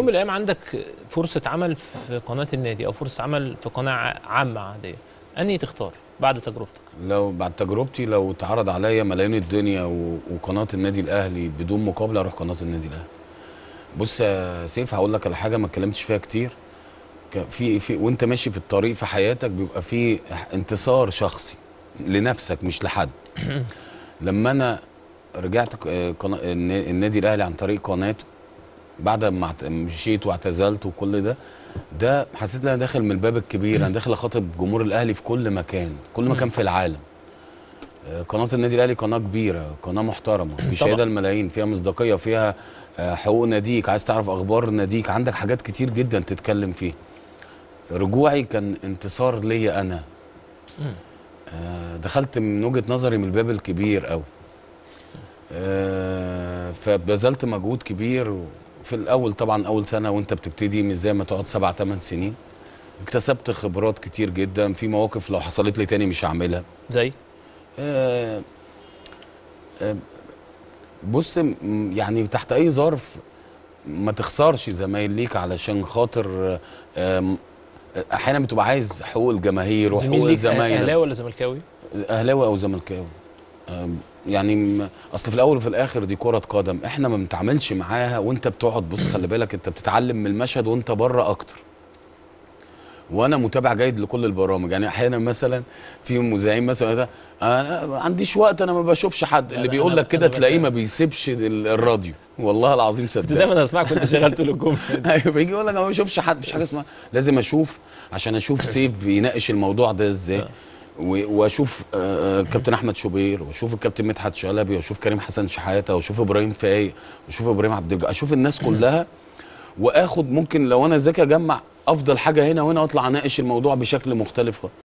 من الايام عندك فرصه عمل في قناه النادي او فرصه عمل في قناه ع- عامه عاديه انهي تختار بعد تجربتك لو بعد تجربتي لو اتعرض عليا ملايين الدنيا و... وقناه النادي الاهلي بدون مقابله اروح قناه النادي الاهلي بص يا سيف هقول لك على حاجه ما اتكلمتش فيها كتير ك- في في وانت ماشي في الطريق في حياتك بيبقى في انتصار شخصي لنفسك مش لحد لما انا رجعت ق- آه، قنا- النا- النادي الاهلي عن طريق قناته بعد ما اعت- مشيت واعتزلت وكل ده ده حسيت ان انا داخل من الباب الكبير انا داخل اخاطب جمهور الاهلي في كل مكان كل مكان في العالم آه، قناه النادي الاهلي قناه كبيره قناه محترمه بيشاهدها الملايين فيها مصداقيه فيها آه، حقوق ناديك عايز تعرف اخبار ناديك عندك حاجات كتير جدا تتكلم فيها رجوعي كان انتصار ليا انا آه، دخلت من وجهه نظري من الباب الكبير قوي آه، فبذلت مجهود كبير في الاول طبعا اول سنه وانت بتبتدي مش زي ما تقعد سبع ثمان سنين اكتسبت خبرات كتير جدا في مواقف لو حصلت لي تاني مش هعملها زي آه، آه، بص م- يعني تحت اي ظرف ما تخسرش زمايل ليك علشان خاطر آم، احيانا بتبقى عايز حقوق الجماهير وحقوق زميل ليك الزمايل اهلاوي ولا زملكاوي اهلاوي او زملكاوي أم، يعني م- اصل في الاول وفي الاخر دي كره قدم احنا ما بنتعاملش معاها وانت بتقعد بص خلي بالك انت بتتعلم من المشهد وانت بره اكتر وانا متابع جيد لكل البرامج يعني احيانا مثلا في مذيعين مثلا ده، انا ما عنديش وقت انا ما بشوفش حد اللي أنا- بيقول أنا- لك كده أنا تلاقيه بك- ما بيسيبش ال- الراديو والله العظيم كنت صدق دايما اسمعك وانت شغال طول الجمله ايوه بيجي يقول لك انا ما بشوفش حد مفيش حاجه اسمها لازم اشوف عشان اشوف سيف يناقش الموضوع ده ازاي و- واشوف آه، آه، كابتن احمد شوبير واشوف الكابتن مدحت شلبي واشوف كريم حسن شحاته واشوف ابراهيم فايق واشوف ابراهيم عبد الجليل اشوف الناس كلها واخد ممكن لو انا ذكي اجمع افضل حاجه هنا وهنا واطلع اناقش الموضوع بشكل مختلف